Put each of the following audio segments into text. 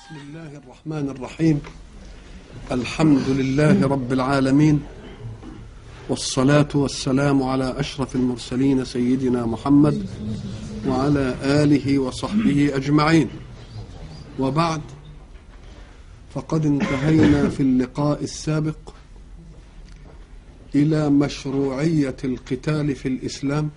بسم الله الرحمن الرحيم الحمد لله رب العالمين والصلاة والسلام على أشرف المرسلين سيدنا محمد وعلى آله وصحبه أجمعين وبعد فقد انتهينا في اللقاء السابق إلى مشروعية القتال في الإسلام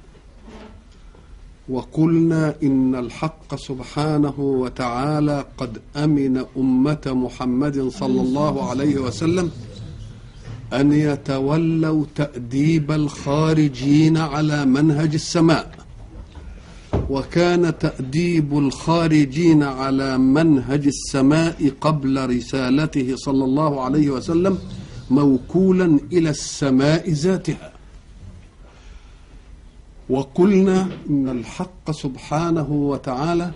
وقلنا إن الحق سبحانه وتعالى قد أمن أمة محمد صلى الله عليه وسلم أن يتولوا تأديب الخارجين على منهج السماء وكان تأديب الخارجين على منهج السماء قبل رسالته صلى الله عليه وسلم موكولا إلى السماء ذاتها وقلنا ان الحق سبحانه وتعالى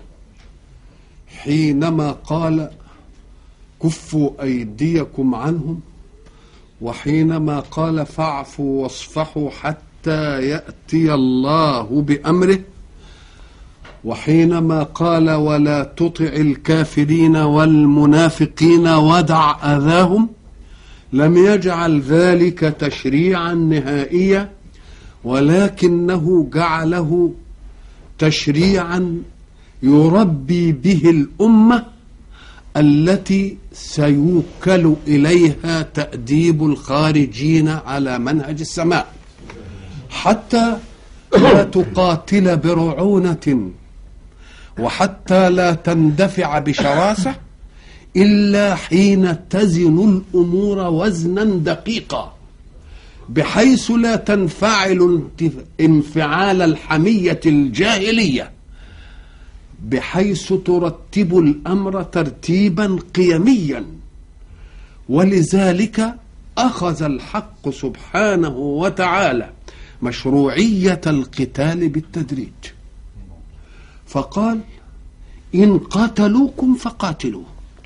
حينما قال كفوا ايديكم عنهم وحينما قال فاعفوا واصفحوا حتى ياتي الله بامره وحينما قال ولا تطع الكافرين والمنافقين ودع اذاهم لم يجعل ذلك تشريعا نهائيا ولكنه جعله تشريعا يربي به الامه التي سيوكل اليها تاديب الخارجين على منهج السماء حتى لا تقاتل برعونه وحتى لا تندفع بشراسه الا حين تزن الامور وزنا دقيقا بحيث لا تنفعل انفعال الحمية الجاهلية بحيث ترتب الأمر ترتيبا قيميا ولذلك أخذ الحق سبحانه وتعالى مشروعية القتال بالتدريج فقال إن قاتلوكم فقاتلوا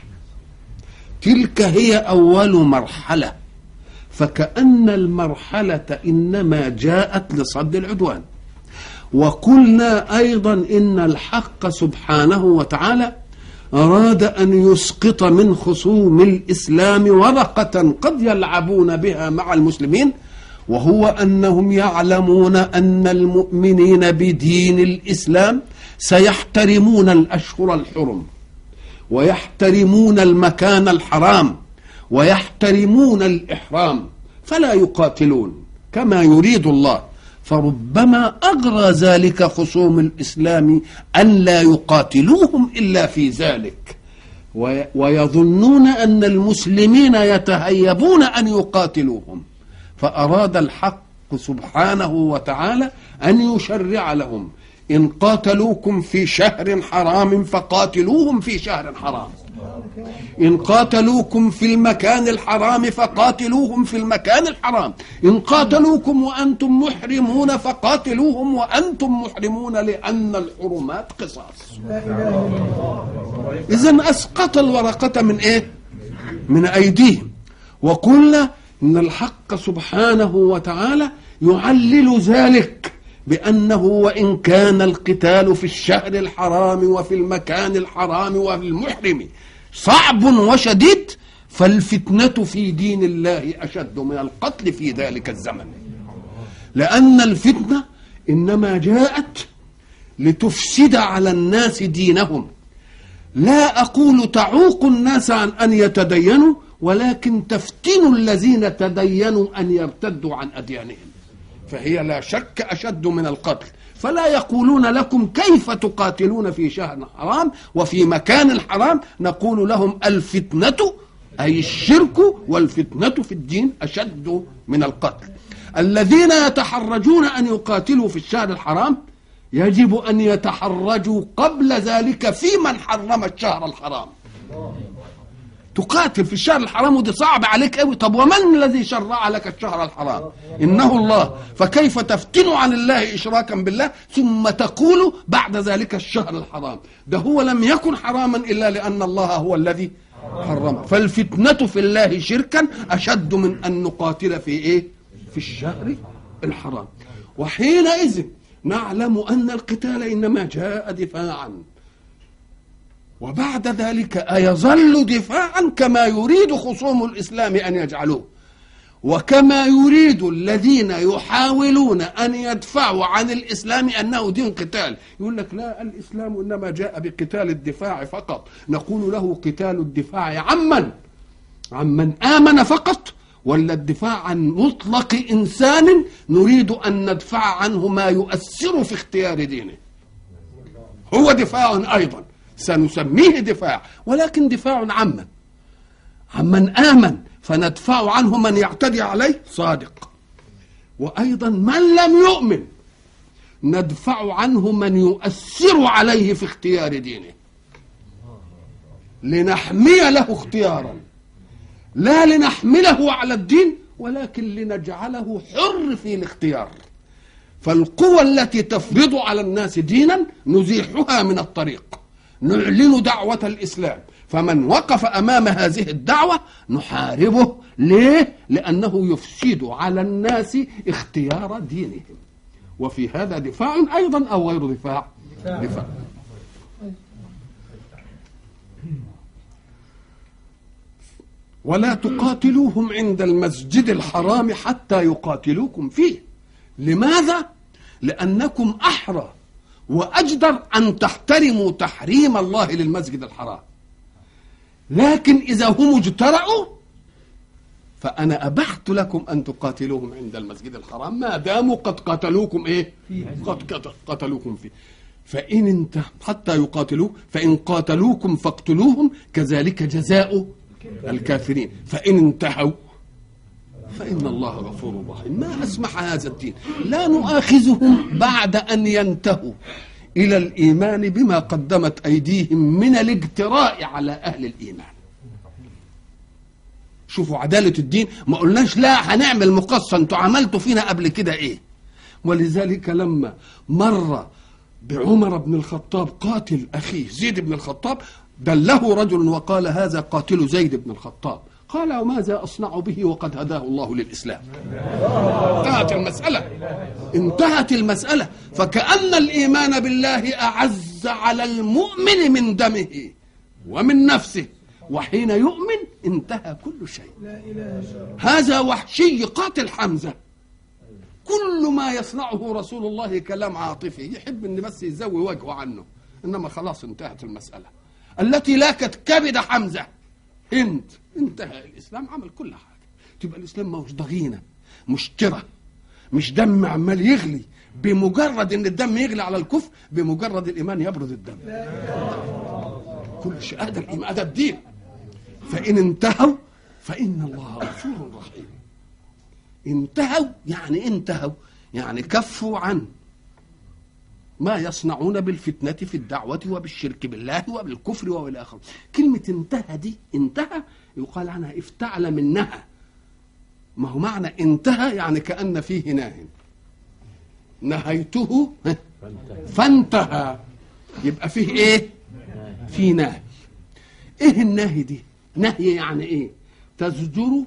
تلك هي أول مرحلة فكأن المرحلة إنما جاءت لصد العدوان وقلنا أيضا إن الحق سبحانه وتعالى أراد أن يسقط من خصوم الإسلام ورقة قد يلعبون بها مع المسلمين وهو أنهم يعلمون أن المؤمنين بدين الإسلام سيحترمون الأشهر الحرم ويحترمون المكان الحرام ويحترمون الإحرام فلا يقاتلون كما يريد الله فربما أغرى ذلك خصوم الإسلام أن لا يقاتلوهم إلا في ذلك ويظنون أن المسلمين يتهيبون أن يقاتلوهم فأراد الحق سبحانه وتعالى أن يشرع لهم إن قاتلوكم في شهر حرام فقاتلوهم في شهر حرام إن قاتلوكم في المكان الحرام فقاتلوهم في المكان الحرام إن قاتلوكم وأنتم محرمون فقاتلوهم وأنتم محرمون لأن الحرمات قصاص إذا أسقط الورقة من إيه من أيديهم وقلنا إن الحق سبحانه وتعالى يعلل ذلك بأنه وإن كان القتال في الشهر الحرام وفي المكان الحرام وفي المحرم صعب وشديد فالفتنة في دين الله أشد من القتل في ذلك الزمن لأن الفتنة إنما جاءت لتفسد على الناس دينهم لا أقول تعوق الناس عن أن يتدينوا ولكن تفتن الذين تدينوا أن يرتدوا عن أديانهم فهي لا شك أشد من القتل فلا يقولون لكم كيف تقاتلون في شهر حرام وفي مكان حرام نقول لهم الفتنة أي الشرك والفتنة في الدين أشد من القتل الذين يتحرجون أن يقاتلوا في الشهر الحرام يجب أن يتحرجوا قبل ذلك في من حرم الشهر الحرام تقاتل في الشهر الحرام ودي صعب عليك قوي طب ومن الذي شرع لك الشهر الحرام انه الله فكيف تفتن عن الله اشراكا بالله ثم تقول بعد ذلك الشهر الحرام ده هو لم يكن حراما الا لان الله هو الذي حرمه فالفتنه في الله شركا اشد من ان نقاتل في ايه في الشهر الحرام وحينئذ نعلم ان القتال انما جاء دفاعا وبعد ذلك أيظل دفاعا كما يريد خصوم الإسلام أن يجعلوه وكما يريد الذين يحاولون أن يدفعوا عن الإسلام أنه دين قتال يقول لك لا الإسلام إنما جاء بقتال الدفاع فقط نقول له قتال الدفاع عمن عمن آمن فقط ولا الدفاع عن مطلق إنسان نريد أن ندفع عنه ما يؤثر في اختيار دينه هو دفاع أيضا سنسميه دفاع ولكن دفاع عمن عمن آمن فندفع عنه من يعتدي عليه صادق وأيضا من لم يؤمن ندفع عنه من يؤثر عليه في اختيار دينه لنحمي له اختيارا لا لنحمله على الدين ولكن لنجعله حر في الاختيار فالقوى التي تفرض على الناس دينا نزيحها من الطريق نعلن دعوة الإسلام فمن وقف أمام هذه الدعوة نحاربه ليه؟ لأنه يفسد على الناس اختيار دينهم وفي هذا دفاع أيضا أو غير دفاع دفاع, دفاع. ولا تقاتلوهم عند المسجد الحرام حتى يقاتلوكم فيه لماذا لانكم احرى واجدر ان تحترموا تحريم الله للمسجد الحرام لكن اذا هم اجترأوا فانا ابحت لكم ان تقاتلوهم عند المسجد الحرام ما داموا قد قتلوكم ايه قد قتلوكم فيه فان انت حتى يقاتلوه فان قاتلوكم فاقتلوهم كذلك جزاء الكافرين فإن انتهوا فإن الله غفور رحيم ما أسمح هذا الدين لا نؤاخذهم بعد أن ينتهوا إلى الإيمان بما قدمت أيديهم من الاجتراء على أهل الإيمان شوفوا عدالة الدين ما قلناش لا هنعمل مقصة انتوا عملتوا فينا قبل كده ايه ولذلك لما مر بعمر بن الخطاب قاتل أخيه زيد بن الخطاب دله رجل وقال هذا قاتل زيد بن الخطاب قال وماذا أصنع به وقد هداه الله للإسلام انتهت المسألة انتهت المسألة فكأن الإيمان بالله أعز على المؤمن من دمه ومن نفسه وحين يؤمن انتهى كل شيء هذا وحشي قاتل حمزة كل ما يصنعه رسول الله كلام عاطفي يحب ان بس يزوي وجهه عنه انما خلاص انتهت المساله التي لاكت كبد حمزة هند انتهى الإسلام عمل كل حاجة تبقى الإسلام مش ضغينة مش ترى مش دم عمال يغلي بمجرد ان الدم يغلي على الكفر بمجرد الايمان يبرد الدم كل شيء هذا الايمان هذا الدين فان انتهوا فان الله غفور رحيم انتهوا يعني انتهوا يعني كفوا عن ما يصنعون بالفتنة في الدعوة وبالشرك بالله وبالكفر وإلى آخره كلمة انتهى دي انتهى يقال عنها افتعل منها ما هو معنى انتهى يعني كأن فيه ناه نهيته فانتهى يبقى فيه ايه في نهي ايه النهي دي نهي يعني ايه تزجر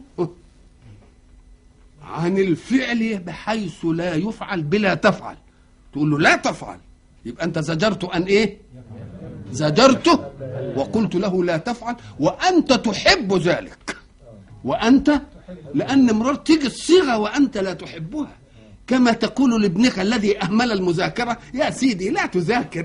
عن الفعل بحيث لا يفعل بلا تفعل تقول له لا تفعل يبقى انت زجرت ان ايه زجرته وقلت له لا تفعل وانت تحب ذلك وانت لان مرار تيجي الصيغه وانت لا تحبها كما تقول لابنك الذي اهمل المذاكره يا سيدي لا تذاكر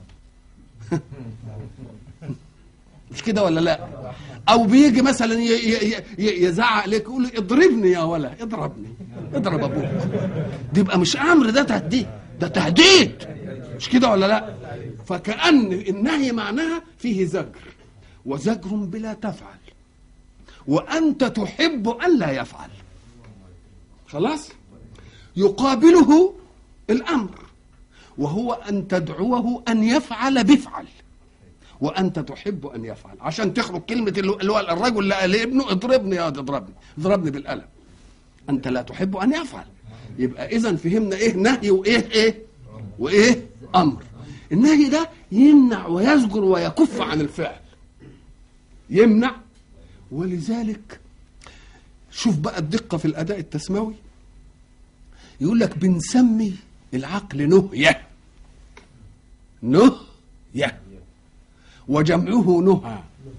مش كده ولا لا او بيجي مثلا يزعق لك يقول اضربني يا ولا اضربني اضرب ابوك دي يبقى مش امر ده تهديد ده تهديد مش كده ولا لا فكأن النهي معناها فيه زجر وزجر بلا تفعل وأنت تحب أن لا يفعل خلاص يقابله الأمر وهو أن تدعوه أن يفعل بفعل وأنت تحب أن يفعل عشان تخرج كلمة اللي هو الرجل اللي قال لابنه اضربني يا اضربني اضربني بالقلم أنت لا تحب أن يفعل يبقى إذا فهمنا إيه نهي وإيه إيه وإيه امر النهي ده يمنع ويزجر ويكف عن الفعل يمنع ولذلك شوف بقى الدقة في الأداء التسموي يقول لك بنسمي العقل نهية نهية وجمعه نهى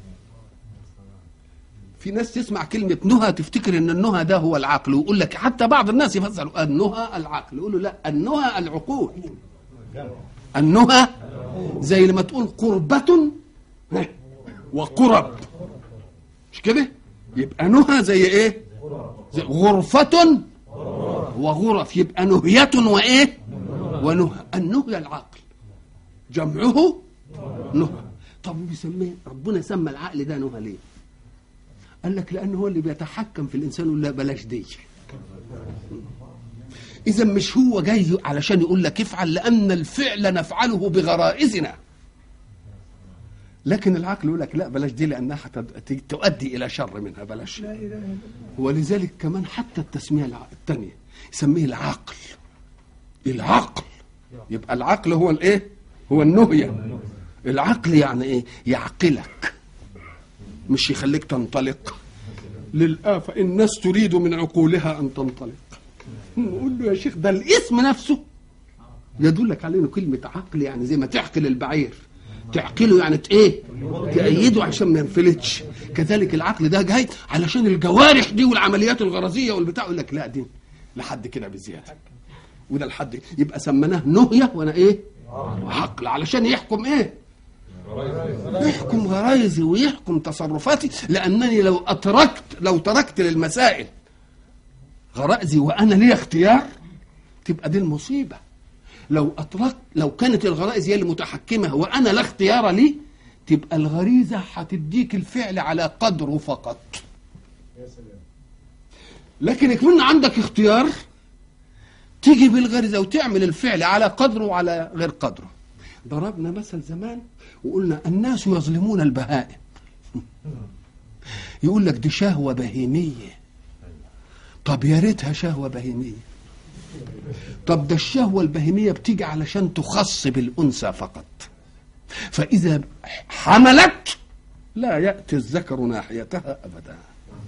في ناس تسمع كلمة نهى تفتكر ان النهى ده هو العقل ويقول لك حتى بعض الناس يفسروا النهى العقل يقولوا لا النهى العقول النهى زي لما تقول قربة وقرب مش كده يبقى نهى زي ايه زي غرفة وغرف يبقى نهية وايه ونهى النهي العقل جمعه نهى طب بيسميه ربنا سمى العقل ده نهى ليه قال لك لان هو اللي بيتحكم في الانسان ولا بلاش دي اذا مش هو جاي علشان يقول لك افعل لان الفعل نفعله بغرائزنا لكن العقل يقول لك لا بلاش دي لانها هتد- تؤدي الى شر منها بلاش ولذلك كمان حتى التسميه الع- الثانيه يسميه العقل العقل يبقى العقل هو الايه هو النهيه العقل يعني ايه يعقلك مش يخليك تنطلق للآفة الناس تريد من عقولها أن تنطلق نقول له يا شيخ ده الاسم نفسه يدلك على انه كلمة عقل يعني زي ما تعقل البعير تعقله يعني ت- ايه تأيده عشان ما ينفلتش كذلك العقل ده جاي علشان الجوارح دي والعمليات الغرزية والبتاع يقول لك لا دي لحد كده بزيادة وده لحد يبقى سميناه نهية وانا ايه عقل علشان يحكم ايه يحكم غرايزي ويحكم تصرفاتي لانني لو اتركت لو تركت للمسائل غرائزي وانا لي اختيار تبقى دي المصيبه لو اتركت لو كانت الغرائز هي المتحكمه وانا لا اختيار لي تبقى الغريزه هتديك الفعل على قدره فقط لكن يكون عندك اختيار تيجي بالغريزه وتعمل الفعل على قدره وعلى غير قدره ضربنا مثل زمان وقلنا الناس يظلمون البهائم يقول لك دي شهوه بهيميه طب يا ريتها شهوه بهيميه طب ده الشهوه البهيميه بتيجي علشان تخص بالانثى فقط فاذا حملت لا ياتي الذكر ناحيتها ابدا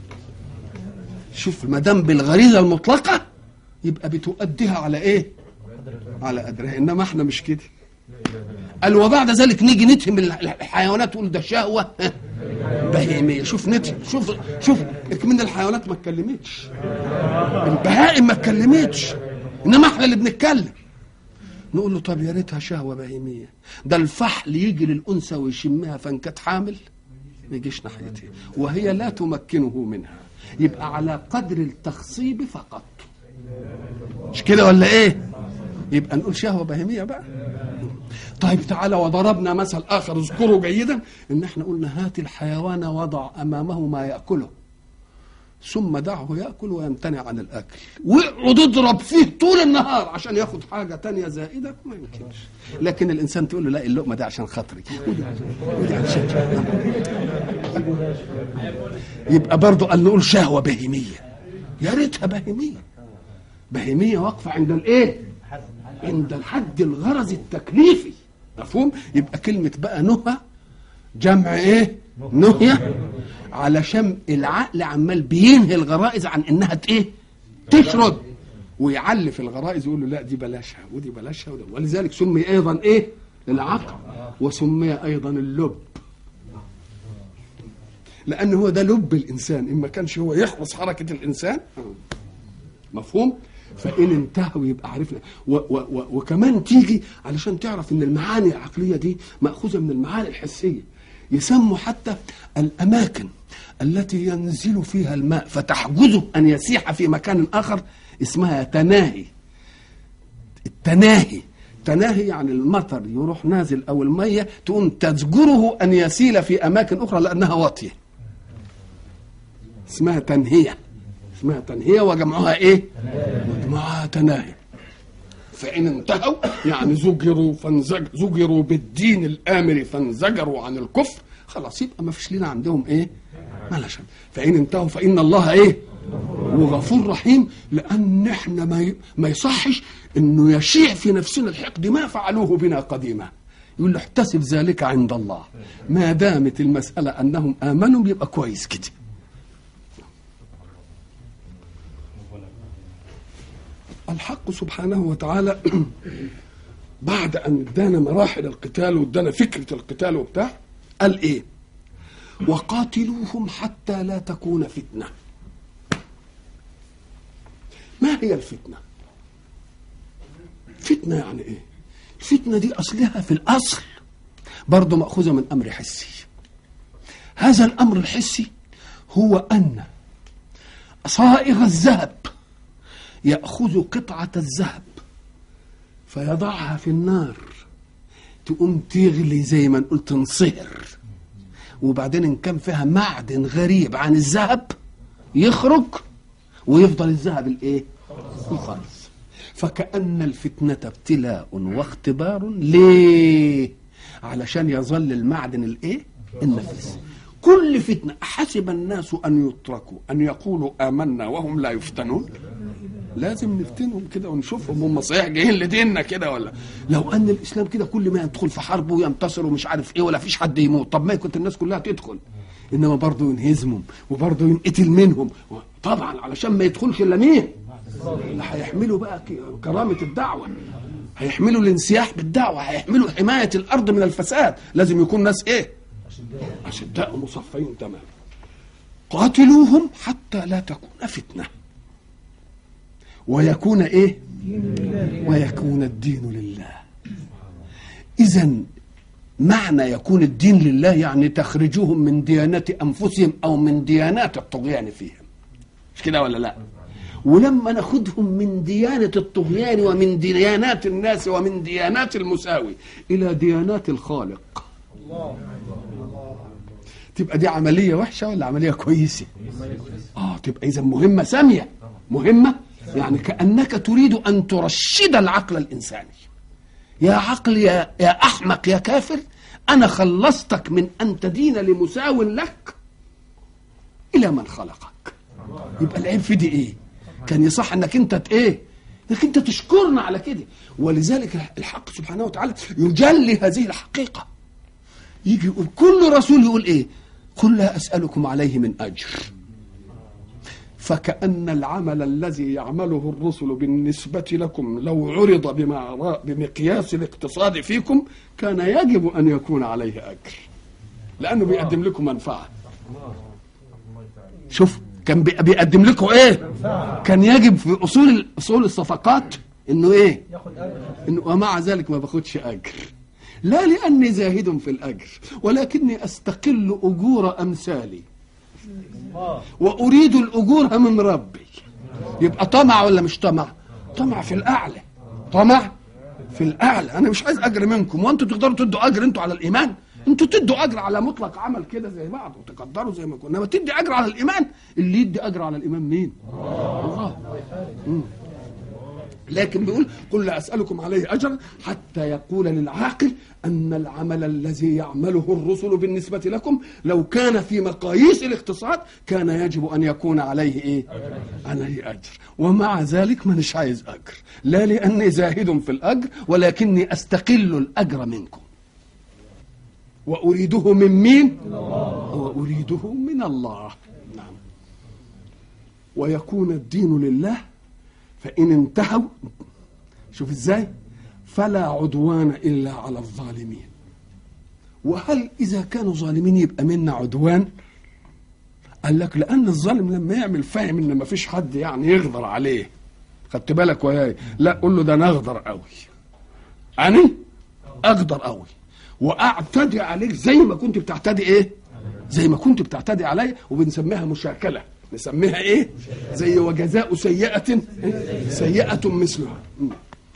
شوف ما دام بالغريزه المطلقه يبقى بتؤديها على ايه على قدرها انما احنا مش كده قال وبعد ذلك نيجي نتهم الحيوانات تقول ده شهوه بهيميه شوف نتهم شوف شوف من الحيوانات ما اتكلمتش البهائم ما اتكلمتش انما احنا اللي بنتكلم نقول له طب يا ريتها شهوه بهيميه ده الفحل يجي للانثى ويشمها فان كانت حامل ما يجيش ناحيتها وهي لا تمكنه منها يبقى على قدر التخصيب فقط مش كده ولا ايه يبقى نقول شهوه بهيميه بقى طيب تعالى وضربنا مثل اخر اذكره جيدا ان احنا قلنا هات الحيوان وضع امامه ما ياكله ثم دعه ياكل ويمتنع عن الاكل واقعد اضرب فيه طول النهار عشان ياخد حاجه تانية زائده ما يمكنش لكن الانسان تقول له لا اللقمه دي عشان خاطري ودي ودي عشان يبقى برضه قال نقول شهوه بهيميه يا ريتها بهيميه بهيميه واقفه عند الايه عند الحد الغرض التكليفي مفهوم يبقى كلمه بقى نهى جمع ايه نهيه علشان العقل عمال بينهي الغرائز عن انها ايه تشرد ويعلي في الغرائز يقول له لا دي بلاشها ودي بلاشها ودي ولذلك سمي ايضا ايه العقل وسمي ايضا اللب لان هو ده لب الانسان ان ما كانش هو يحرص حركه الانسان مفهوم فان انتهوا يبقى عرفنا و و و وكمان تيجي علشان تعرف ان المعاني العقليه دي ماخوذه من المعاني الحسيه يسموا حتى الاماكن التي ينزل فيها الماء فتحجزه ان يسيح في مكان اخر اسمها تناهي التناهي تناهي يعني المطر يروح نازل او الميه تقوم تزجره ان يسيل في اماكن اخرى لانها واطيه اسمها تنهيه اسمها تنهيه وجمعها ايه وجمعها تناهي فإن انتهوا يعني زجروا فانزج زجروا بالدين الآمر فانزجروا عن الكفر خلاص يبقى ما فيش لنا عندهم إيه؟ ملشا فإن انتهوا فإن الله إيه؟ وغفور رحيم لأن إحنا ما ي... ما يصحش إنه يشيع في نفسنا الحقد ما فعلوه بنا قديما يقول له احتسب ذلك عند الله ما دامت المسألة أنهم آمنوا يبقى كويس كده الحق سبحانه وتعالى بعد ان ادانا مراحل القتال وادانا فكره القتال وبتاع قال ايه وقاتلوهم حتى لا تكون فتنه ما هي الفتنه فتنه يعني ايه الفتنه دي اصلها في الاصل برضه ماخوذه من امر حسي هذا الامر الحسي هو ان صائغ الذهب ياخذ قطعه الذهب فيضعها في النار تقوم تغلي زي ما نقول تنصهر وبعدين ان كان فيها معدن غريب عن الذهب يخرج ويفضل الذهب الايه الخالص فكأن الفتنة ابتلاء واختبار ليه علشان يظل المعدن الايه النفيس كل فتنة حسب الناس أن يتركوا أن يقولوا آمنا وهم لا يفتنون لازم نفتنهم كده ونشوفهم هم صحيح جايين لديننا كده ولا لو ان الاسلام كده كل ما يدخل في حرب وينتصر ومش عارف ايه ولا فيش حد يموت طب ما كنت الناس كلها تدخل انما برضه ينهزمهم وبرضه ينقتل منهم طبعا علشان ما يدخلش الا مين اللي هيحملوا بقى كرامه الدعوه هيحملوا الانسياح بالدعوه هيحملوا حمايه الارض من الفساد لازم يكون ناس ايه اشداء مصفين تمام قاتلوهم حتى لا تكون فتنه ويكون ايه ويكون الدين لله اذا معنى يكون الدين لله يعني تخرجوهم من ديانة انفسهم او من ديانات الطغيان فيهم مش كده ولا لا ولما ناخذهم من ديانة الطغيان ومن ديانات الناس ومن ديانات المساوي إلى ديانات الخالق تبقى دي عملية وحشة ولا عملية كويسة آه تبقى إذا مهمة سامية مهمة يعني كأنك تريد أن ترشد العقل الإنساني يا عقل يا, يا أحمق يا كافر أنا خلصتك من أن تدين لمساو لك إلى من خلقك يبقى العيب في دي إيه كان يصح أنك أنت إيه انك انت تشكرنا على كده ولذلك الحق سبحانه وتعالى يجلي هذه الحقيقه يجي يقول كل رسول يقول ايه قل لا اسالكم عليه من اجر فكأن العمل الذي يعمله الرسل بالنسبة لكم لو عرض بمع- بمقياس الاقتصاد فيكم كان يجب أن يكون عليه أجر لأنه بيقدم لكم منفعة شوف كان بي- بيقدم لكم ايه كان يجب في اصول اصول الصفقات انه ايه إنه ومع ذلك ما باخدش اجر لا لاني زاهد في الاجر ولكني استقل اجور امثالي واريد الاجور من ربي يبقى طمع ولا مش طمع طمع في الاعلى طمع في الاعلى انا مش عايز اجر منكم وانتوا تقدروا تدوا اجر انتوا على الايمان انتوا تدوا اجر على مطلق عمل كده زي بعض وتقدروا زي ما كنا انما تدي اجر على الايمان اللي يدي اجر على الايمان مين الله مم. لكن بيقول قل لا اسالكم عليه اجرا حتى يقول للعاقل ان العمل الذي يعمله الرسل بالنسبه لكم لو كان في مقاييس الاقتصاد كان يجب ان يكون عليه ايه؟ عليه اجر ومع ذلك مانيش عايز اجر لا لاني زاهد في الاجر ولكني استقل الاجر منكم واريده من مين؟ واريده من الله نعم ويكون الدين لله فإن انتهوا شوف ازاي فلا عدوان إلا على الظالمين وهل إذا كانوا ظالمين يبقى منا عدوان قال لك لأن الظالم لما يعمل فاهم إن مفيش حد يعني يغدر عليه خدت بالك وياي لا قول له ده أنا أغدر قوي أنا أغدر قوي وأعتدي عليك زي ما كنت بتعتدي إيه زي ما كنت بتعتدي عليا وبنسميها مشاكله نسميها ايه زي وجزاء سيئة سيئة مثلها م.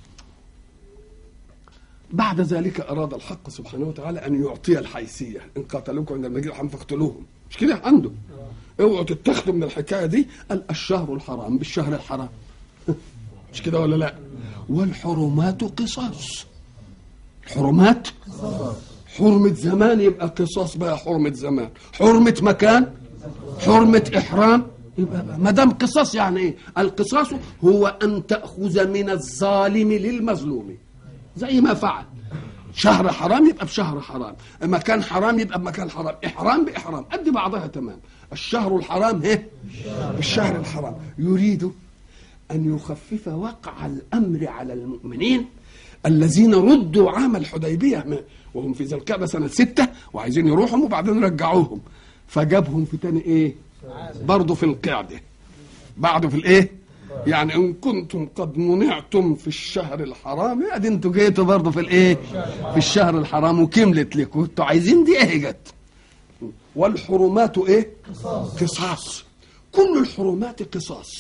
بعد ذلك أراد الحق سبحانه وتعالى أن يعطي الحيثية إن قاتلوكم عند المسجد الحرام فاقتلوهم مش كده عنده اوعوا تتخذوا من الحكاية دي قال الشهر الحرام بالشهر الحرام مش كده ولا لا والحرمات قصاص الحرمات حرمة زمان يبقى قصاص بقى حرمة زمان حرمة مكان حرمة إحرام يبقى ما دام قصاص يعني إيه؟ القصاص هو أن تأخذ من الظالم للمظلوم زي ما فعل شهر حرام يبقى بشهر حرام مكان حرام يبقى بمكان حرام إحرام بإحرام قد بعضها تمام الشهر الحرام هي بالشهر الحرام يريد أن يخفف وقع الأمر على المؤمنين الذين ردوا عام الحديبية وهم في ذي القعده سنه ستة وعايزين يروحوا وبعدين رجعوهم فجابهم في تاني ايه برضه في القعده بعده في الايه يعني ان كنتم قد منعتم في الشهر الحرام ادي انتوا جيتوا برضه في الايه في الشهر الحرام وكملت لكم انتوا عايزين دي ايه جت والحرمات ايه قصاص قصاص كل الحرمات قصاص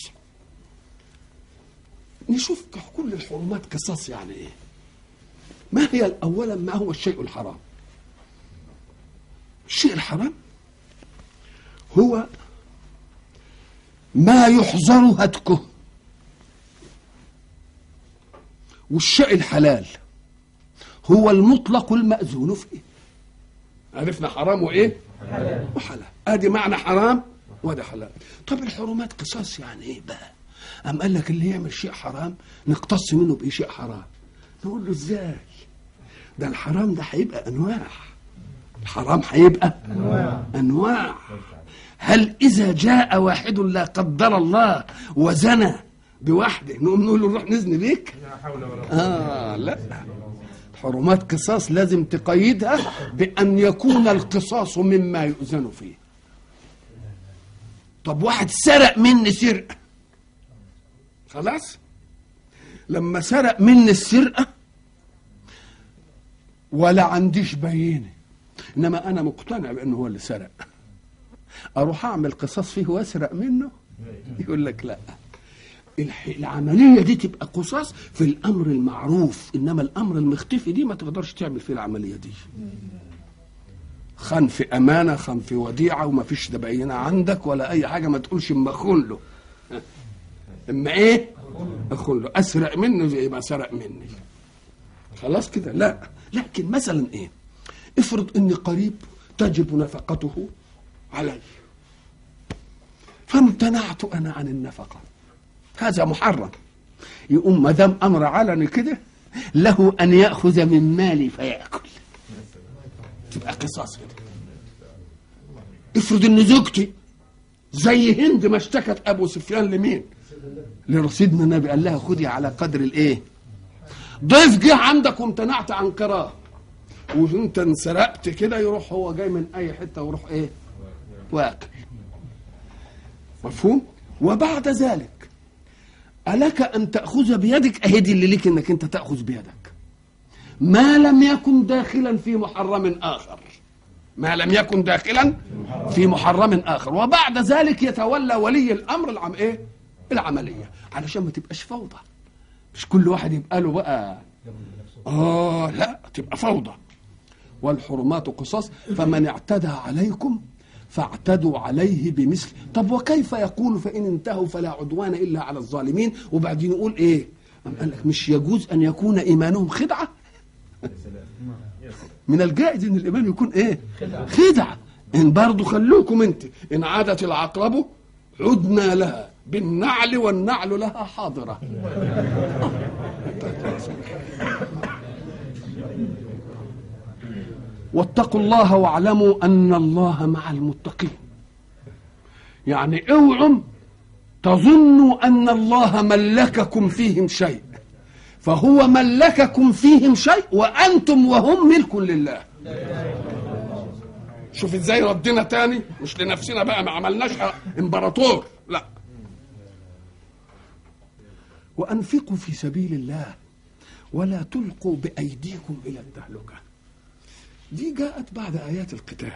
نشوف كل الحرمات قصاص يعني ايه ما هي اولا ما هو الشيء الحرام الشيء الحرام هو ما يحظر هتكه والشيء الحلال هو المطلق المأذون فيه عرفنا حرام وايه وحلال ادي معنى حرام وده حلال طب الحرمات قصاص يعني ايه بقى أم قال لك اللي يعمل شيء حرام نقتص منه بأي شيء حرام نقول له ازاي ده الحرام ده هيبقى انواع الحرام هيبقى انواع انواع هل اذا جاء واحد لا قدر الله وزنى بواحده نقوم نقول له نروح نزني بيك اه لا حرمات قصاص لازم تقيدها بان يكون القصاص مما يؤذن فيه طب واحد سرق مني سرقه خلاص لما سرق مني السرقه ولا عنديش بينه انما انا مقتنع بانه هو اللي سرق اروح اعمل قصاص فيه واسرق منه يقول لك لا العمليه دي تبقى قصاص في الامر المعروف انما الامر المختفي دي ما تقدرش تعمل فيه العمليه دي خان في امانه خان في وديعه وما فيش ده بينه عندك ولا اي حاجه ما تقولش اما اخون له اما ايه اخون له اسرق منه زي ما سرق مني خلاص كده لا لكن مثلا ايه افرض اني قريب تجب نفقته علي فامتنعت انا عن النفقه هذا محرم يقوم ما دام امر علني كده له ان ياخذ من مالي فياكل تبقى قصاص كده افرض ان زوجتي زي هند ما اشتكت ابو سفيان لمين لرصيدنا النبي قال لها خدي على قدر الايه ضيف جه عندك وامتنعت عن قراه وانت انسرقت كده يروح هو جاي من اي حته ويروح ايه واكل مفهوم وبعد ذلك ألك أن تأخذ بيدك أهدي اللي ليك أنك أنت تأخذ بيدك ما لم يكن داخلا في محرم آخر ما لم يكن داخلا في محرم آخر وبعد ذلك يتولى ولي الأمر العم إيه العملية علشان ما تبقاش فوضى مش كل واحد يبقى له بقى آه لا تبقى فوضى والحرمات قصاص فمن اعتدى عليكم فاعتدوا عليه بمثل طب وكيف يقول فإن انتهوا فلا عدوان إلا على الظالمين وبعدين يقول إيه أم قال لك مش يجوز أن يكون إيمانهم خدعة من الجائز أن الإيمان يكون إيه خدعة إن برضو خلوكم أنت إن عادت العقرب عدنا لها بالنعل والنعل لها حاضرة واتقوا الله واعلموا ان الله مع المتقين يعني اوعوا تظنوا ان الله ملككم فيهم شيء فهو ملككم فيهم شيء وانتم وهم ملك لله شوف ازاي ردنا تاني مش لنفسنا بقى ما عملناش امبراطور لا وانفقوا في سبيل الله ولا تلقوا بايديكم الى التهلكه دي جاءت بعد آيات القتال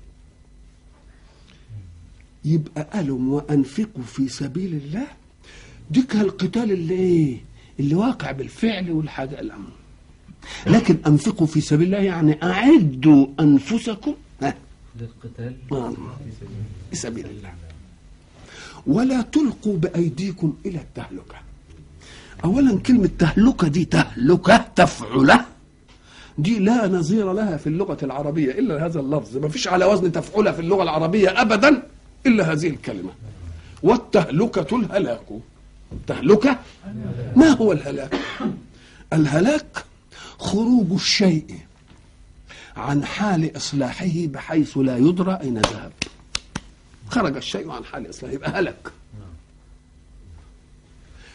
يبقى قالوا وأنفقوا في سبيل الله دي القتال اللي ايه اللي واقع بالفعل والحاجة الأمر لكن أنفقوا في سبيل الله يعني أعدوا أنفسكم للقتال في سبيل الله ولا تلقوا بأيديكم إلى التهلكة أولا كلمة تهلكة دي تهلكة تفعله دي لا نظير لها في اللغة العربية إلا هذا اللفظ ما فيش على وزن تفعلها في اللغة العربية أبدا إلا هذه الكلمة والتهلكة الهلاك تهلكة ما هو الهلاك الهلاك خروج الشيء عن حال إصلاحه بحيث لا يدرى أين ذهب خرج الشيء عن حال إصلاحه يبقى هلك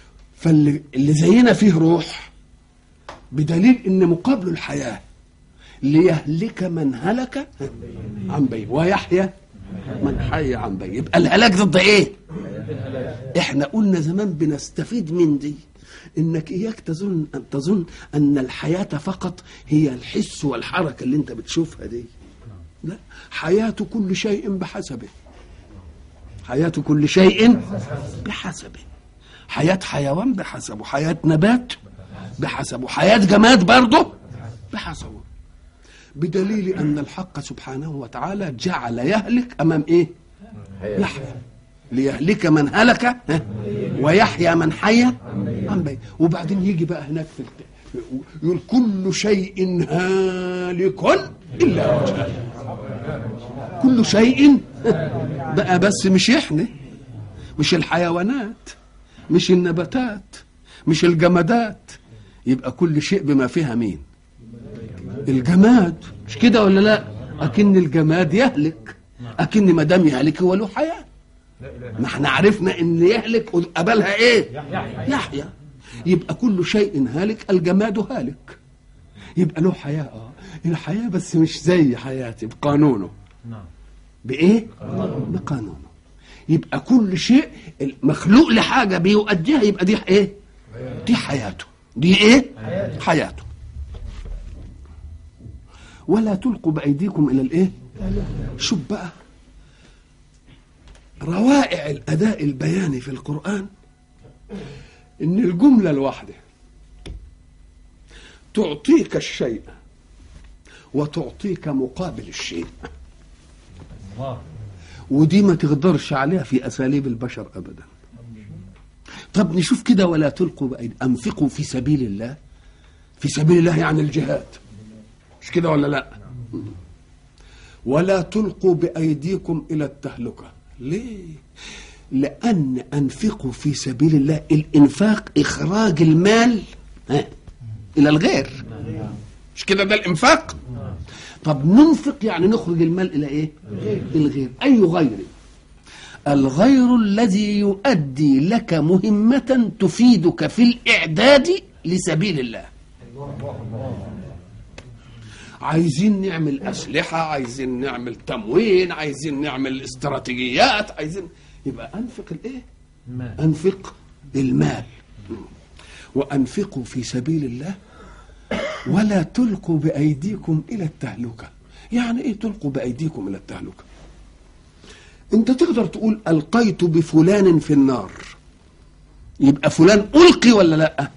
فاللي اللي زينا فيه روح بدليل ان مقابله الحياه ليهلك من هلك عن بين ويحيى من حي عن بين يبقى الهلاك ضد ايه احنا قلنا زمان بنستفيد من دي انك اياك تظن ان تظن ان الحياه فقط هي الحس والحركه اللي انت بتشوفها دي لا حياه كل شيء بحسبه حياه كل شيء بحسبه حياه حيوان بحسبه حياه نبات بحسبه حياه جماد برضه بحسبه بدليل ان الحق سبحانه وتعالى جعل يهلك امام ايه يحيى ليهلك من هلك ها؟ ويحيى من حي عن بين وبعدين يجي بقى هناك في الت... يقول كل شيء هالك الا وجهه كل شيء بقى بس مش احنا مش الحيوانات مش النباتات مش الجمادات يبقى كل شيء بما فيها مين الجماد مش كده ولا لا اكن الجماد يهلك اكن ما دام يهلك هو له حياه ما احنا عرفنا ان يهلك قبلها ايه يحيى يبقى كل شيء هالك الجماد هالك يبقى له حياه اه الحياه بس مش زي حياتي بقانونه بايه بقانونه يبقى كل شيء مخلوق لحاجه بيؤديها يبقى دي ايه دي حياته دي ايه حياته ولا تلقوا بايديكم الى الايه شوف بقى روائع الاداء البياني في القران ان الجمله الواحده تعطيك الشيء وتعطيك مقابل الشيء ودي ما تقدرش عليها في اساليب البشر ابدا طب نشوف كده ولا تلقوا بأيدي انفقوا في سبيل الله في سبيل الله يعني الجهاد مش كده ولا لا ولا تلقوا بايديكم الى التهلكه ليه لان انفقوا في سبيل الله الانفاق اخراج المال ها الى الغير مش كده ده الانفاق طب ننفق يعني نخرج المال الى ايه الغير اي غير الغير الذي يؤدي لك مهمة تفيدك في الإعداد لسبيل الله عايزين نعمل أسلحة عايزين نعمل تموين عايزين نعمل استراتيجيات عايزين يبقى أنفق الإيه أنفق المال وأنفقوا في سبيل الله ولا تلقوا بأيديكم إلى التهلكة يعني إيه تلقوا بأيديكم إلى التهلكة انت تقدر تقول القيت بفلان في النار يبقى فلان القي ولا لا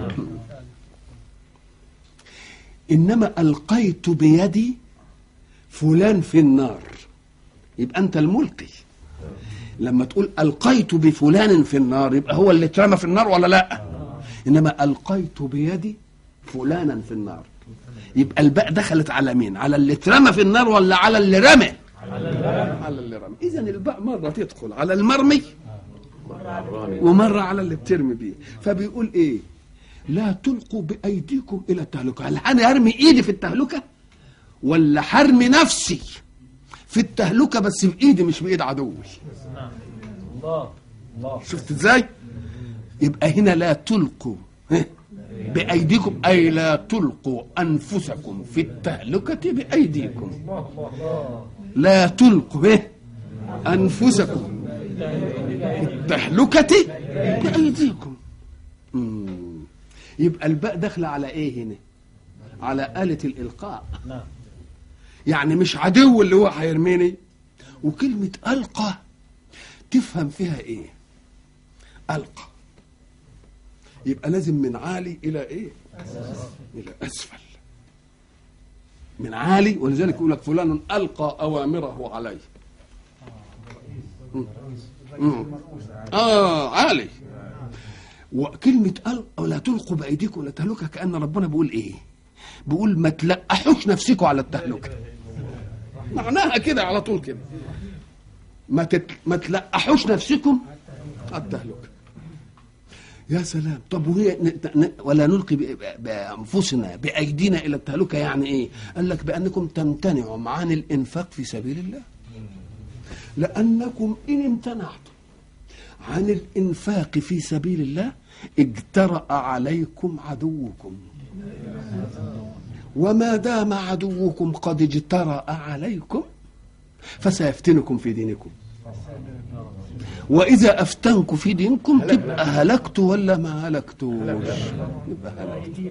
انما القيت بيدي فلان في النار يبقى انت الملقي لما تقول القيت بفلان في النار يبقى هو اللي اترمى في النار ولا لا انما القيت بيدي فلانا في النار يبقى الباء دخلت على مين على اللي اترمى في النار ولا على اللي رمى على اللي رمى اذا الباء مره تدخل على المرمي ومره على اللي بترمي بيه فبيقول ايه لا تلقوا بايديكم الى التهلكه هل انا ارمي ايدي في التهلكه ولا حرمي نفسي في التهلكه بس بايدي مش بايد عدوي الله الله شفت ازاي يبقى هنا لا تلقوا ها؟ بايديكم اي لا تلقوا انفسكم في التهلكه بايديكم لا تلقوا ها؟ انفسكم في التهلكه بايديكم مم. يبقى الباء داخله على ايه هنا على آلة الإلقاء نعم يعني مش عدو اللي هو هيرميني وكلمة ألقى تفهم فيها إيه ألقى يبقى لازم من عالي إلى إيه إلى أسفل من عالي ولذلك يقول لك فلان ألقى أوامره علي مم. مم. آه عالي وكلمة ألقى ولا تلقوا بأيديكم ولا تهلكة كأن ربنا بيقول إيه بيقول ما تلقحوش نفسكم على التهلكة معناها كده على طول كده ما تت... ما تلقحوش نفسكم على التهلكة يا سلام طب وهي ن... ن... ولا نلقي ب... بانفسنا بايدينا الى التهلكه يعني ايه؟ قال لك بانكم تمتنعوا عن الانفاق في سبيل الله. لانكم ان امتنعتم عن الانفاق في سبيل الله اجترأ عليكم عدوكم وما دام عدوكم قد اجترأ عليكم فسيفتنكم في دينكم وإذا أفتنكم في دينكم تبقى هلكتوا ولا ما هلكتوش يبقى هلكتوا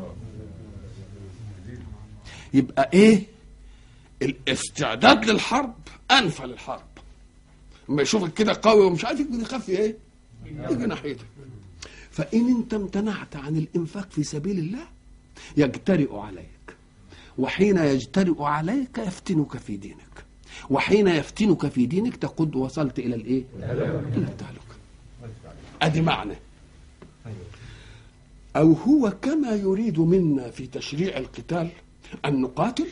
يبقى إيه الاستعداد للحرب أنفى للحرب لما يشوفك كده قوي ومش عارف يجي يخاف ايه يجي ناحيتك فإن أنت امتنعت عن الإنفاق في سبيل الله يجترئ عليك وحين يجترئ عليك يفتنك في دينك وحين يفتنك في دينك تقد وصلت إلى الإيه؟ إلى التهلكة أدي معنى أو هو كما يريد منا في تشريع القتال أن نقاتل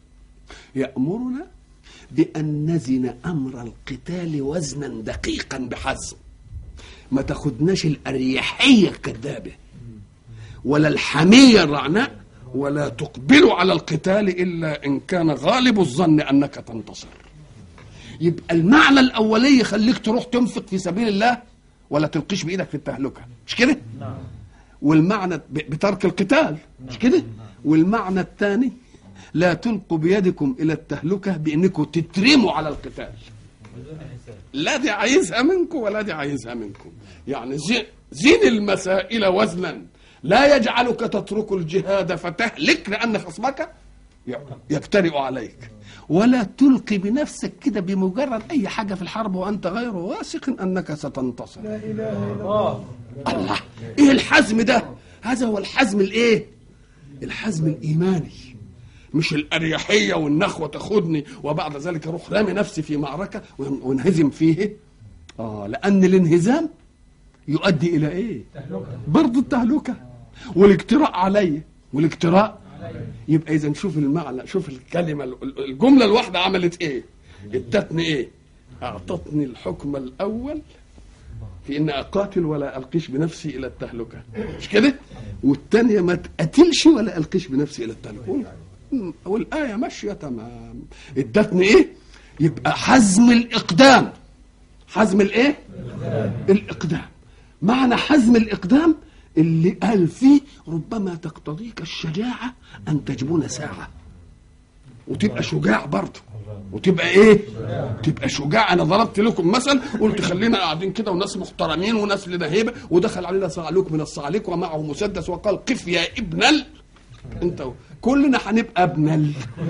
يأمرنا بأن نزن أمر القتال وزنا دقيقا بحزم ما تاخدناش الأريحية الكذابة ولا الحمية الرعناء ولا تقبلوا على القتال إلا إن كان غالب الظن أنك تنتصر يبقى المعنى الأولي يخليك تروح تنفق في سبيل الله ولا تلقيش بإيدك في التهلكة مش كده نعم والمعنى ب- بترك القتال مش كده والمعنى الثاني لا تلقوا بيدكم إلى التهلكة بأنكم تترموا على القتال بدون حساب لا دي عايزها منكم ولا دي عايزها منكم يعني زين, زين المسائل وزنا لا يجعلك تترك الجهاد فتهلك لأن خصمك يجترئ عليك ولا تلقي بنفسك كده بمجرد أي حاجة في الحرب وأنت غير واثق أنك ستنتصر الله الله ايه الحزم ده هذا هو الحزم الايه الحزم الايماني مش الاريحيه والنخوه تاخدني وبعد ذلك اروح رامي نفسي في معركه ون- وانهزم فيه اه لان الانهزام يؤدي الى ايه برضه التهلكه والاجتراء علي والاجتراء يبقى اذا شوف المعنى شوف الكلمه ال- الجمله الواحده عملت ايه ادتني ايه اعطتني الحكم الاول في ان اقاتل ولا القيش بنفسي الى التهلكه مش كده والثانيه ما تقاتلش ولا القيش بنفسي الى التهلكه والايه ماشيه تمام ادتني ايه يبقى حزم الاقدام حزم الايه الاقدام معنى حزم الاقدام اللي قال فيه ربما تقتضيك الشجاعه ان تجبن ساعه وتبقى شجاع برضه وتبقى ايه تبقى شجاع انا ضربت لكم مثل قلت خلينا قاعدين كده وناس محترمين وناس لنا هيبه ودخل علينا صعلوك من الصعاليك ومعه مسدس وقال قف يا ابن ال انت و- كلنا هنبقى ابن ال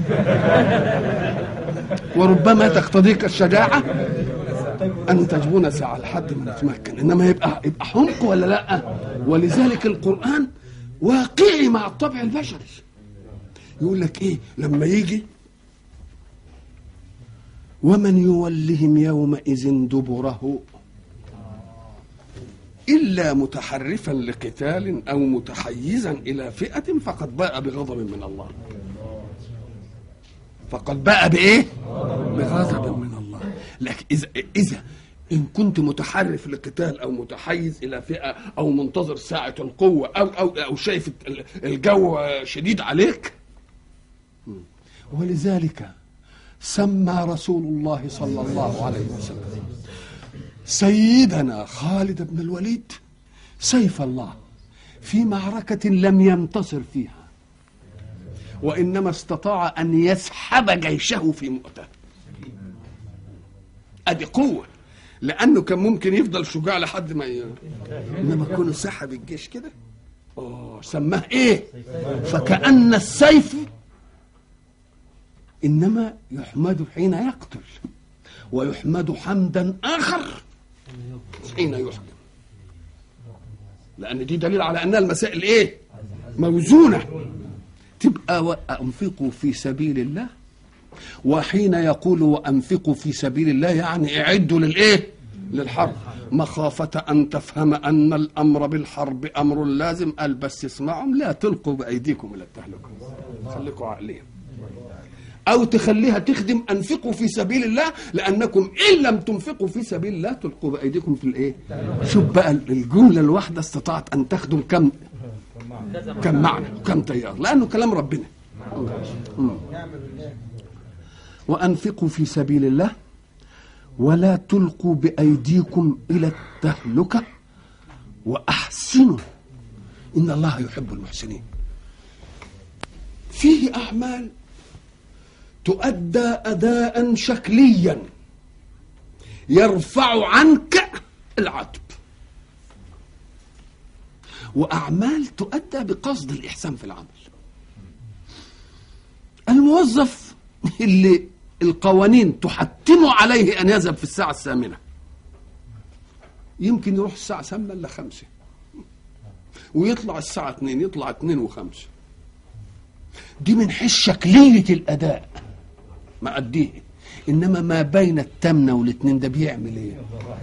وربما تقتضيك الشجاعه ان تجبن ساعه لحد ما نتمكن انما يبقى يبقى حمق ولا لا ولذلك القران واقعي مع الطبع البشري يقول لك ايه لما يجي ومن يولهم يومئذ دبره إلا متحرفا لقتال أو متحيزا إلى فئة فقد باء بغضب من الله فقد باء بإيه؟ بغضب من الله لكن إذا إذا إن كنت متحرف لقتال أو متحيز إلى فئة أو منتظر ساعة القوة أو أو أو شايف الجو شديد عليك ولذلك سمى رسول الله صلى الله عليه وسلم سيدنا خالد بن الوليد سيف الله في معركة لم ينتصر فيها وإنما استطاع أن يسحب جيشه في مؤتة أدي قوة لأنه كان ممكن يفضل شجاع لحد ما ي... إنما كونه سحب الجيش كده أوه سماه إيه فكأن السيف إنما يحمد حين يقتل ويحمد حمدا آخر حين يحكم لأن دي دليل على أنها المسائل إيه موزونة تبقى وأنفقوا في سبيل الله وحين يقول وأنفقوا في سبيل الله يعني اعدوا للإيه للحرب مخافة أن تفهم أن الأمر بالحرب أمر لازم قال بس اسمعوا لا تلقوا بأيديكم إلى التهلكة خليكم عاقلين او تخليها تخدم انفقوا في سبيل الله لانكم ان لم تنفقوا في سبيل الله تلقوا بايديكم في الايه شوف بقى الجمله الواحده استطاعت ان تخدم كم كم معنى وكم تيار لانه كلام ربنا مم. وانفقوا في سبيل الله ولا تلقوا بايديكم الى التهلكه واحسنوا ان الله يحب المحسنين فيه أعمال تؤدى أداء شكليا يرفع عنك العتب وأعمال تؤدى بقصد الإحسان في العمل الموظف اللي القوانين تحتم عليه أن يذهب في الساعة الثامنة يمكن يروح الساعة ثمانية إلا خمسة ويطلع الساعة اتنين يطلع اتنين وخمسة دي من حيث شكلية الأداء ما أديه إنما ما بين التامنة والاتنين ده بيعمل إيه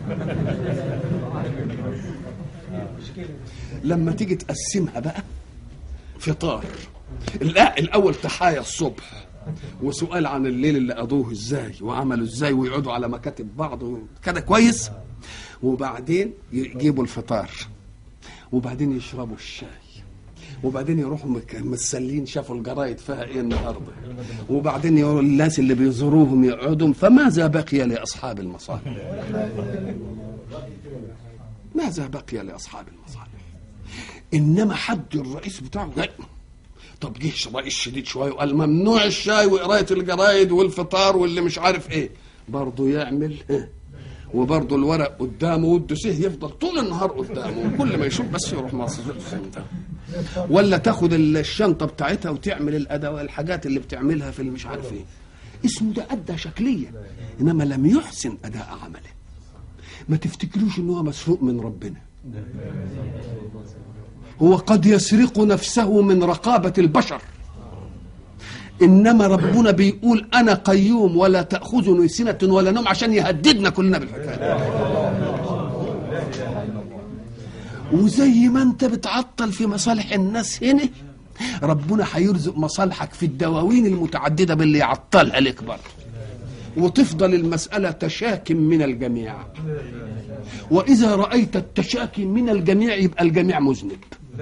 لما تيجي تقسمها بقى فطار لا الأول تحايا الصبح وسؤال عن الليل اللي قضوه ازاي وعملوا ازاي ويقعدوا على مكاتب بعض كده كويس وبعدين يجيبوا الفطار وبعدين يشربوا الشاي وبعدين يروحوا مك- مسلين شافوا الجرايد فيها ايه النهارده وبعدين يقولوا الناس اللي بيزوروهم يقعدوا فماذا بقي لاصحاب المصالح ماذا بقي لاصحاب المصالح انما حد الرئيس بتاعه جاي طب جه رئيس شديد شويه وقال ممنوع الشاي وقرايه الجرايد والفطار واللي مش عارف ايه برضه يعمل ها وبرضه الورق قدامه والدسيه يفضل طول النهار قدامه وكل ما يشوف بس يروح مصر ولا تاخد الشنطه بتاعتها وتعمل الادوات الحاجات اللي بتعملها في مش عارف ايه اسمه ده ادى شكليا انما لم يحسن اداء عمله ما تفتكروش ان هو مسروق من ربنا هو قد يسرق نفسه من رقابه البشر انما ربنا بيقول انا قيوم ولا تاخذني سنه ولا نوم عشان يهددنا كلنا بالحكايه وزي ما انت بتعطل في مصالح الناس هنا ربنا هيرزق مصالحك في الدواوين المتعدده باللي يعطلها لك برضه وتفضل المساله تشاكم من الجميع واذا رايت التشاكي من الجميع يبقى الجميع مذنب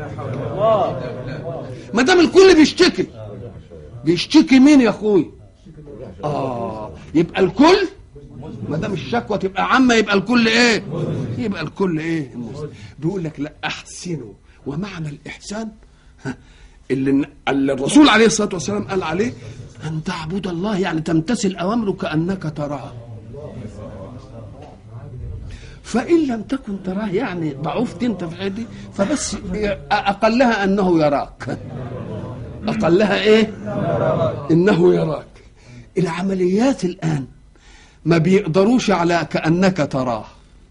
ما دام الكل بيشتكي بيشتكي مين يا اخوي اه يبقى الكل ما دام الشكوى تبقى عامه يبقى الكل ايه يبقى الكل ايه المسلم بيقول لك لا احسنوا ومعنى الاحسان ها، اللي اللي الرسول عليه الصلاه والسلام قال عليه ان تعبد الله يعني تمتثل اوامره كانك تراه فان لم تكن تراه يعني ضعفت انت في حدي فبس اقلها انه يراك اقلها ايه انه يراك العمليات الان ما بيقدروش على كانك تراه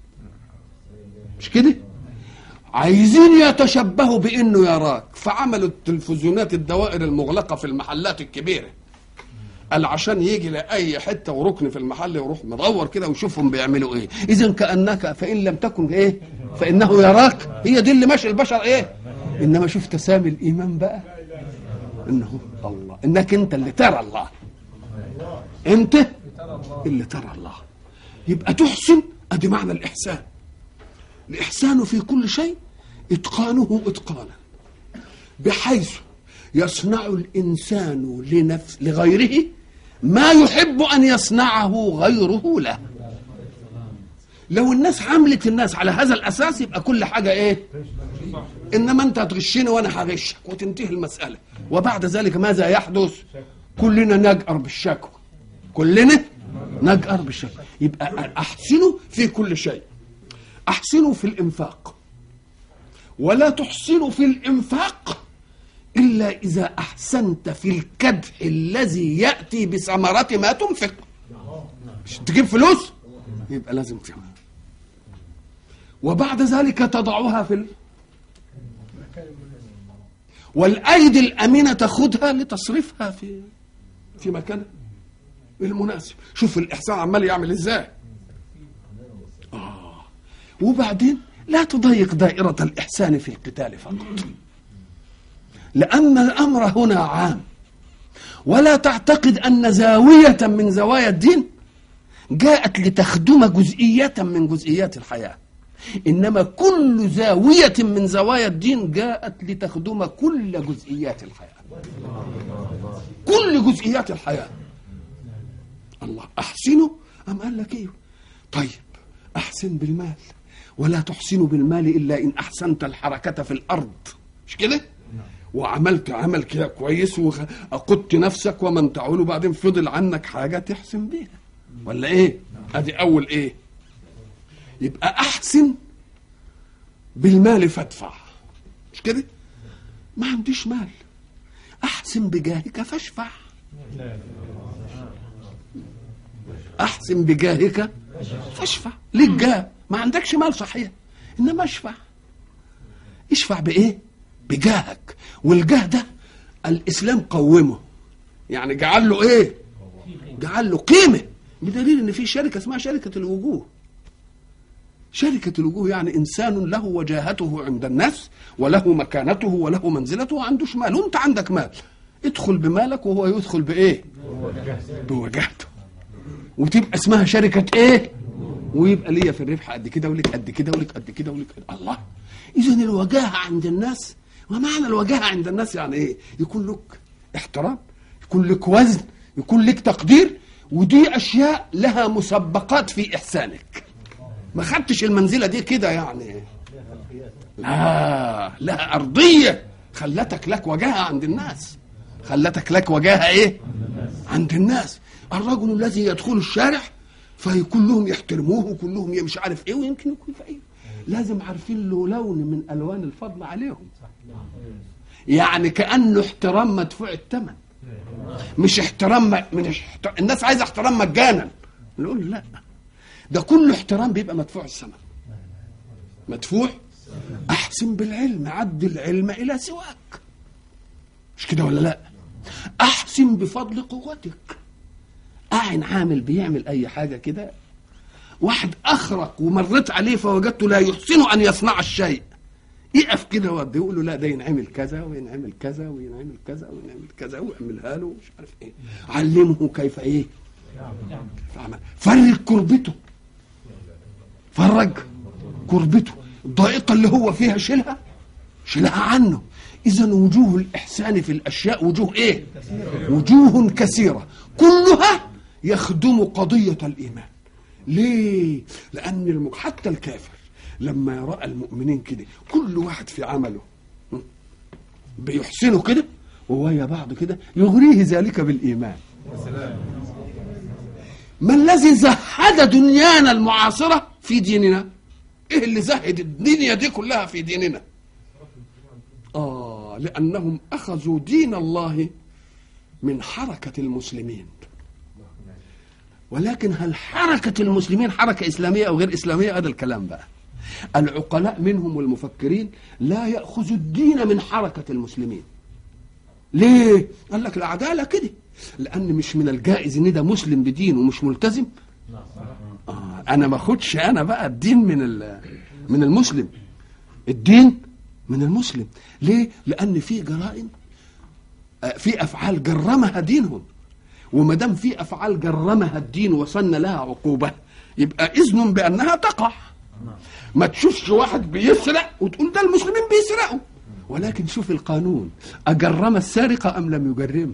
مش كده عايزين يتشبهوا بانه يراك فعملوا التلفزيونات الدوائر المغلقه في المحلات الكبيره قال عشان يجي لاي حته وركن في المحل يروح مدور كده ويشوفهم بيعملوا ايه اذا كانك فان لم تكن ايه فانه يراك هي دي اللي ماشي البشر ايه انما شوف تسامي الايمان بقى انه الله انك انت اللي ترى الله انت اللي ترى الله يبقى تحسن ادي معنى الاحسان الاحسان في كل شيء اتقانه اتقانا بحيث يصنع الانسان لنفس لغيره ما يحب ان يصنعه غيره له لو الناس عملت الناس على هذا الاساس يبقى كل حاجه ايه انما انت هتغشني وانا هغشك وتنتهي المساله وبعد ذلك ماذا يحدث كلنا نجأر بالشكوى كلنا نجأر بالشكوى يبقى احسنوا في كل شيء احسنوا في الانفاق ولا تحسنوا في الانفاق الا اذا احسنت في الكدح الذي ياتي بثمره ما تنفق مش تجيب فلوس يبقى لازم تعمل وبعد ذلك تضعها في ال... والايدي الامينه تاخذها لتصرفها في في مكان المناسب شوف الاحسان عمال يعمل ازاي آه. وبعدين لا تضيق دائرة الإحسان في القتال فقط لأن الأمر هنا عام ولا تعتقد أن زاوية من زوايا الدين جاءت لتخدم جزئية من جزئيات الحياة إنما كل زاوية من زوايا الدين جاءت لتخدم كل جزئيات الحياة كل جزئيات الحياة الله أحسنوا أم قال لك إيه طيب أحسن بالمال ولا تحسن بالمال إلا إن أحسنت الحركة في الأرض مش كده وعملت عمل كده كويس وقدت نفسك ومن تعول وبعدين فضل عنك حاجه تحسن بيها ولا ايه ادي اول ايه يبقى احسن بالمال فادفع مش كده ما عنديش مال احسن بجاهك فاشفع احسن بجاهك فاشفع ليك جاه ما عندكش مال صحيح انما اشفع اشفع بايه بجاهك والجاه ده الاسلام قومه يعني جعل له ايه جعل له قيمه بدليل ان في شركه اسمها شركه الوجوه شركة الوجوه يعني إنسان له وجاهته عند الناس وله مكانته وله منزلته وعندوش مال وأنت عندك مال ادخل بمالك وهو يدخل بإيه بوجاهته وتبقى اسمها شركة إيه ويبقى ليا في الربح قد كده ولك قد كده ولك قد كده ولك قد الله إذا الوجاهة عند الناس ومعنى الوجاهة عند الناس يعني إيه يكون لك احترام يكون لك وزن يكون لك تقدير ودي أشياء لها مسبقات في إحسانك ما خدتش المنزله دي كده يعني لا لا ارضيه خلتك لك وجاهه عند الناس خلتك لك وجاهه ايه عند الناس الرجل الذي يدخل الشارع فكلهم يحترموه وكلهم مش عارف ايه ويمكن يكون فقير لازم عارفين له لون من الوان الفضل عليهم يعني كانه احترام مدفوع الثمن مش احترام من احترام الناس عايزه احترام مجانا نقول لا ده كل احترام بيبقى مدفوع الثمن مدفوع احسن بالعلم عد العلم الى سواك مش كده ولا لا احسن بفضل قوتك اعن عامل بيعمل اي حاجه كده واحد اخرق ومريت عليه فوجدته لا يحسن ان يصنع الشيء يقف كده وقت يقول له لا ده ينعمل كذا وينعمل كذا وينعمل كذا وينعمل كذا واعملها له مش عارف ايه علمه كيف ايه فعمل فرق كربته فرج كربته الضائقة اللي هو فيها شيلها شيلها عنه إذا وجوه الإحسان في الأشياء وجوه إيه؟ وجوه كثيرة كلها يخدم قضية الإيمان ليه؟ لأن المك... حتى الكافر لما يرى المؤمنين كده كل واحد في عمله بيحسنوا كده وويا بعض كده يغريه ذلك بالإيمان ما الذي زهد دنيانا المعاصرة في ديننا ايه اللي زهد الدنيا دي كلها في ديننا اه لانهم اخذوا دين الله من حركة المسلمين ولكن هل حركة المسلمين حركة إسلامية أو غير إسلامية هذا الكلام بقى العقلاء منهم والمفكرين لا يأخذوا الدين من حركة المسلمين ليه؟ قال لك العدالة كده لأن مش من الجائز إن ده مسلم بدين ومش ملتزم آه أنا ما أخدش أنا بقى الدين من من المسلم الدين من المسلم ليه؟ لأن في جرائم في أفعال جرمها دينهم وما دام في أفعال جرمها الدين وصلنا لها عقوبة يبقى إذن بأنها تقع ما تشوفش واحد بيسرق وتقول ده المسلمين بيسرقوا ولكن شوف القانون أجرم السارق أم لم يجرمه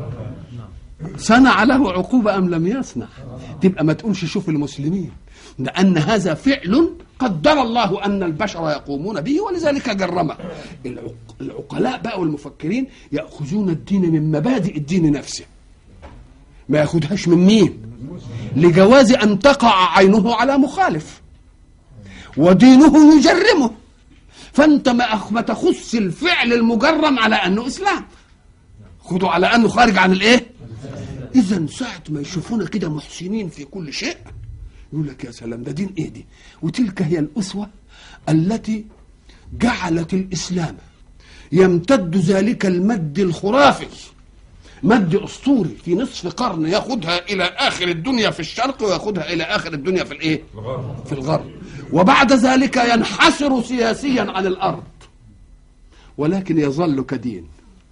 صنع له عقوبة أم لم يصنع تبقى ما تقولش شوف المسلمين لأن هذا فعل قدر الله أن البشر يقومون به ولذلك جرمه العقلاء بقى والمفكرين يأخذون الدين من مبادئ الدين نفسه ما ياخدهاش من مين لجواز أن تقع عينه على مخالف ودينه يجرمه فانت ما تخص الفعل المجرم على انه اسلام خده على انه خارج عن الايه اذا ساعه ما يشوفونا كده محسنين في كل شيء يقول لك يا سلام ده دين ايه دي وتلك هي الاسوه التي جعلت الاسلام يمتد ذلك المد الخرافي مد اسطوري في نصف قرن ياخدها الى اخر الدنيا في الشرق وياخدها الى اخر الدنيا في الايه في الغرب وبعد ذلك ينحسر سياسيا عن الارض ولكن يظل كدين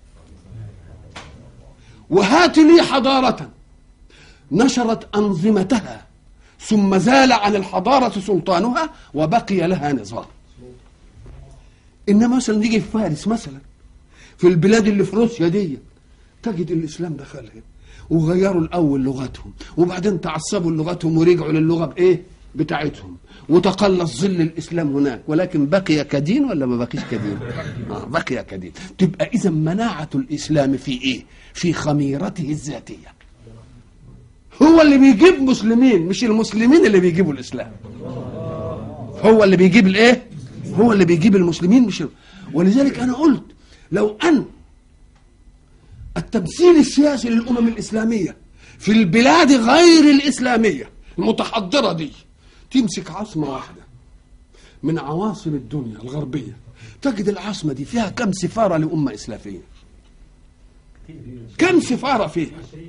وهات لي حضاره نشرت انظمتها ثم زال عن الحضاره سلطانها وبقي لها نظام انما مثلا نيجي في فارس مثلا في البلاد اللي في روسيا دي تجد الاسلام دخلها وغيروا الاول لغتهم وبعدين تعصبوا لغتهم ورجعوا للغه بايه بتاعتهم وتقلص ظل الاسلام هناك ولكن بقي كدين ولا ما بقيش كدين؟ آه بقي كدين تبقى اذا مناعه الاسلام في ايه؟ في خميرته الذاتيه هو اللي بيجيب مسلمين مش المسلمين اللي بيجيبوا الاسلام هو اللي بيجيب الايه هو اللي بيجيب المسلمين مش ولذلك انا قلت لو ان التمثيل السياسي للامم الاسلاميه في البلاد غير الاسلاميه المتحضره دي تمسك عاصمه واحده من عواصم الدنيا الغربيه تجد العاصمه دي فيها كم سفاره لامه اسلاميه كم سفاره فيها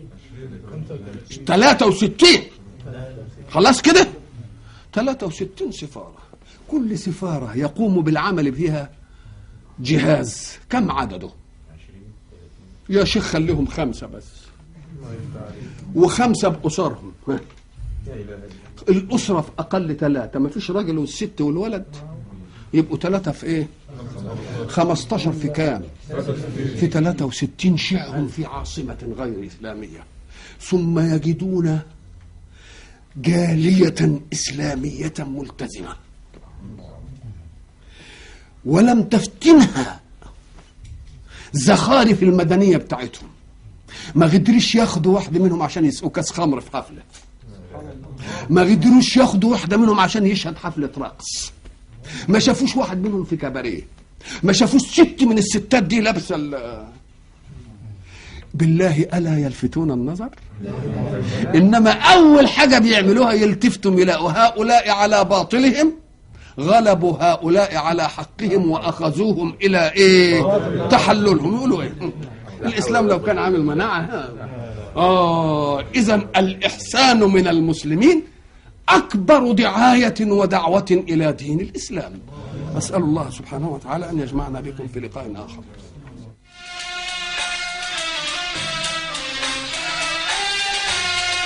63 خلاص كده 63 سفاره كل سفاره يقوم بالعمل فيها جهاز كم عدده يا شيخ خليهم خمسه بس وخمسه باسرهم ها. الاسره في اقل ثلاثه ما فيش راجل والست والولد يبقوا ثلاثه في ايه 15 في كام في 63 شيعهم في عاصمه غير اسلاميه ثم يجدون جاليه اسلاميه ملتزمه ولم تفتنها زخارف المدنيه بتاعتهم ما قدرش ياخدوا واحده منهم عشان يسقوا كاس خمر في حفله ما قدروش ياخدوا واحده منهم عشان يشهد حفله رقص ما شافوش واحد منهم في كباريه ما شافوش ست من الستات دي لابسه ال- بالله الا يلفتون النظر انما اول حاجه بيعملوها يلتفتوا يلاقوا هؤلاء على باطلهم غلبوا هؤلاء على حقهم واخذوهم الى ايه تحللهم يقولوا ايه الاسلام لو كان عامل مناعه ها. اه اذا الاحسان من المسلمين اكبر دعايه ودعوه الى دين الاسلام اسال الله سبحانه وتعالى ان يجمعنا بكم في لقاء اخر